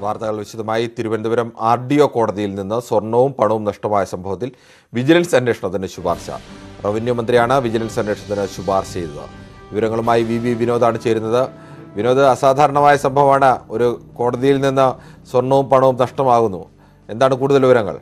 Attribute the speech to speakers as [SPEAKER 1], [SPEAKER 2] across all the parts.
[SPEAKER 1] വാർത്തകൾ വിശദമായി Thiruvananthapuram R D O കോടതിയിൽ നിന്ന് സ്വർണവും പണവും നഷ്ടമായ സംഭവത്തിൽ വിജിലൻസ് അന്വേഷണത്തിന് ശുപാർശ റവന്യൂ മന്ത്രിയാണ് വിജിലൻസ് അന്വേഷണത്തിന് ശുപാർശ ചെയ്തത് വിവരങ്ങളുമായി വി വി വിനോദാണ് ചേരുന്നത് വിനോദ് അസാധാരണമായ സംഭവമാണ് ഒരു കോടതിയിൽ നിന്ന് സ്വർണവും പണവും നഷ്ടമാകുന്നു എന്താണ് കൂടുതൽ വിവരങ്ങൾ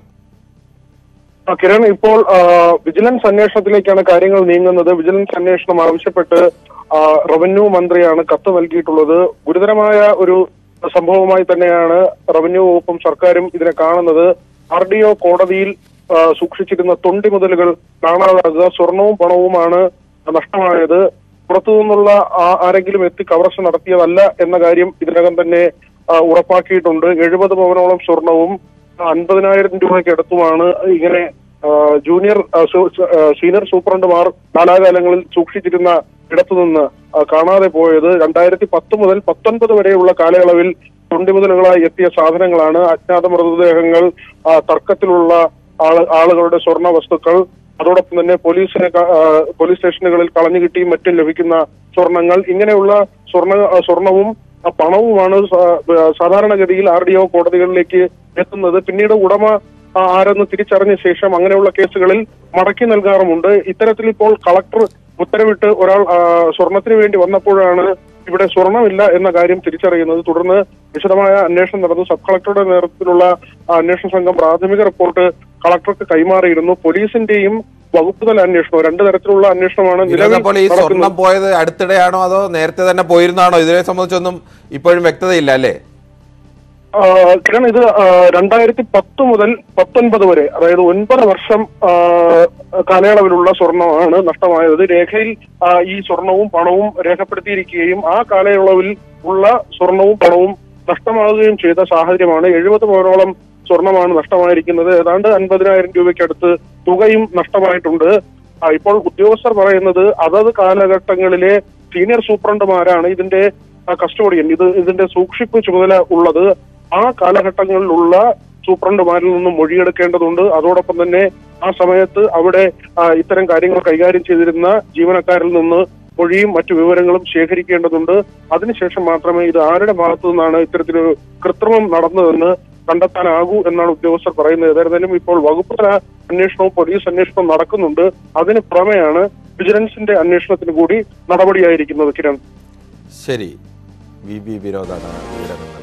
[SPEAKER 2] ആ, കിരൺ ഇപ്പോൾ ആ, വിജിലൻസ് അന്വേഷണത്തിലേക്കാണ് കാര്യങ്ങൾ നീങ്ങുന്നത് വിജിലൻസ് അന്വേഷണം ആവശ്യപ്പെട്ട് ആ, റവന്യൂ മന്ത്രിയാണ് കത്ത് നൽകിയിട്ടുള്ളത് ഗുരുതരമായ ഒരു സംഭവമായി തന്നെയാണ് റവന്യൂ വകുപ്പും സർക്കാരും ഇതിനെ കാണുന്നത് ആർ ഡി ഒ കോടതിയിൽ ആ, സൂക്ഷിച്ചിരുന്ന തൊണ്ടി മുതലുകൾ കാണാതാകുക സ്വർണവും പണവുമാണ് നഷ്ടമായത് പുറത്തു നിന്നുള്ള ആ- ആരെങ്കിലും എത്തി കവർച്ച നടത്തിയതല്ല എന്ന കാര്യം ഇതിനകം തന്നെ ആ, ഉറപ്പാക്കിയിട്ടുണ്ട് എഴുപത് പവനോളം സ്വർണവും അൻപതിനായിരം രൂപയ്ക്ക് അടുത്തുമാണ് ഇങ്ങനെ ആ, ജൂനിയർ ആ, സു- സു- ആ, സീനിയർ സൂപ്രണ്ടുമാർ കാലാകാലങ്ങളിൽ സൂക്ഷിച്ചിരുന്ന ഇടത്തു നിന്ന് ആ, കാണാതെ പോയത് രണ്ടായിരത്തി പത്ത് മുതൽ പത്തൊൻപത് വരെയുള്ള കാലയളവിൽ തൊണ്ടിമുതലുകളായി എത്തിയ സാധനങ്ങളാണ് അജ്ഞാത മൃതദേഹങ്ങൾ ആ, തർക്കത്തിലുള്ള ആള് ആളുകളുടെ സ്വർണ്ണ വസ്തുക്കൾ അതോടൊപ്പം തന്നെ പോലീസിനെ ക- ആ, പോലീസ് സ്റ്റേഷനുകളിൽ കളഞ്ഞു കിട്ടിയും മറ്റും ലഭിക്കുന്ന സ്വർണങ്ങൾ ഇങ്ങനെയുള്ള സ്വർണ്ണ ആ, സ്വർണവും ആ പണവുമാണ് സാ- സാധാരണഗതിയിൽ ആർ ഡി ഒ കോടതികളിലേക്ക് എത്തുന്നത് പിന്നീട് ഉടമ ആ, ആരെന്ന് തിരിച്ചറിഞ്ഞ ശേഷം അങ്ങനെയുള്ള കേസുകളിൽ മടക്കി നൽകാറുമുണ്ട് ഇത്തരത്തിൽ ഇപ്പോൾ കളക്ടർ ഉത്തരവിട്ട് ഒരാൾ ആ, സ്വർണത്തിന് വേണ്ടി വന്നപ്പോഴാണ് ഇവിടെ സ്വർണമില്ല എന്ന കാര്യം തിരിച്ചറിയുന്നത് തുടർന്ന് വിശദമായ അന്വേഷണം നടന്നു സബ് കളക്ടറുടെ നേതൃത്വത്തിലുള്ള ആ, അന്വേഷണ സംഘം പ്രാഥമിക റിപ്പോർട്ട് കളക്ടർക്ക് കൈമാറിയിരുന്നു പോലീസിന്റെയും വകുപ്പ് തല അന്വേഷണവും രണ്ട് തരത്തിലുള്ള അന്വേഷണമാണ്
[SPEAKER 1] വിനോദ്
[SPEAKER 2] നിലവിൽ
[SPEAKER 1] അപ്പോൾ ഈ
[SPEAKER 2] നടക്കുന്നത്
[SPEAKER 1] സ്വർണം പോയത് അടുത്തിടെയാണോ അതോ നേരത്തെ തന്നെ പോയിരുന്നാണോ ഇതിനെ സംബന്ധിച്ചൊന്നും ഇപ്പോഴും വ്യക്തതയില്ല അല്ലേ
[SPEAKER 2] ആ, കിരൺ ഇത് ആ, രണ്ടായിരത്തി പത്ത് മുതൽ പത്തൊൻപത് വരെ അതായത് ഒൻപത് വർഷം ആ, കാലയളവിലുള്ള സ്വർണമാണ് നഷ്ടമായത് രേഖയിൽ ആ, ഈ സ്വർണവും പണവും രേഖപ്പെടുത്തിയിരിക്കുകയും ആ കാലയളവിൽ ഉള്ള സ്വർണവും പണവും നഷ്ടമാകുകയും ചെയ്ത സാഹചര്യമാണ് എഴുപത് പവനോളം സ്വർണമാണ് നഷ്ടമായിരിക്കുന്നത് ഏതാണ്ട് അൻപതിനായിരം രൂപയ്ക്കടുത്ത് തുകയും നഷ്ടമായിട്ടുണ്ട് ആ, ഇപ്പോൾ ഉദ്യോഗസ്ഥർ പറയുന്നത് അതത് കാലഘട്ടങ്ങളിലെ സീനിയർ സൂപ്രണ്ടുമാരാണ് ഇതിന്റെ ആ, കസ്റ്റോഡിയൻ ഇത് ഇതിന്റെ സൂക്ഷിപ്പ് ചുമതല ഉള്ളത് ആ കാലഘട്ടങ്ങളിലുള്ള സൂപ്രണ്ടുമാരിൽ നിന്നും മൊഴിയെടുക്കേണ്ടതുണ്ട് അതോടൊപ്പം തന്നെ ആ സമയത്ത് അവിടെ ആ, ഇത്തരം കാര്യങ്ങൾ കൈകാര്യം ചെയ്തിരുന്ന ജീവനക്കാരിൽ നിന്ന് മൊഴിയും മറ്റു വിവരങ്ങളും ശേഖരിക്കേണ്ടതുണ്ട് അതിനുശേഷം മാത്രമേ ഇത് ആരുടെ ഭാഗത്തു നിന്നാണ് ഇത്തരത്തിലൊരു കൃത്രിമം നടന്നതെന്ന് കണ്ടെത്താനാകൂ എന്നാണ് ഉദ്യോഗസ്ഥർ പറയുന്നത് ഏതായിരുന്നാലും ഇപ്പോൾ വകുപ്പ് തല അന്വേഷണവും പോലീസ് അന്വേഷണവും നടക്കുന്നുണ്ട് അതിന് പുറമെയാണ് വിജിലൻസിന്റെ അന്വേഷണത്തിന് കൂടി നടപടിയായിരിക്കുന്നത് കിരൺ
[SPEAKER 1] ശരി വി ബി വിനോദാണ് വിവരങ്ങൾ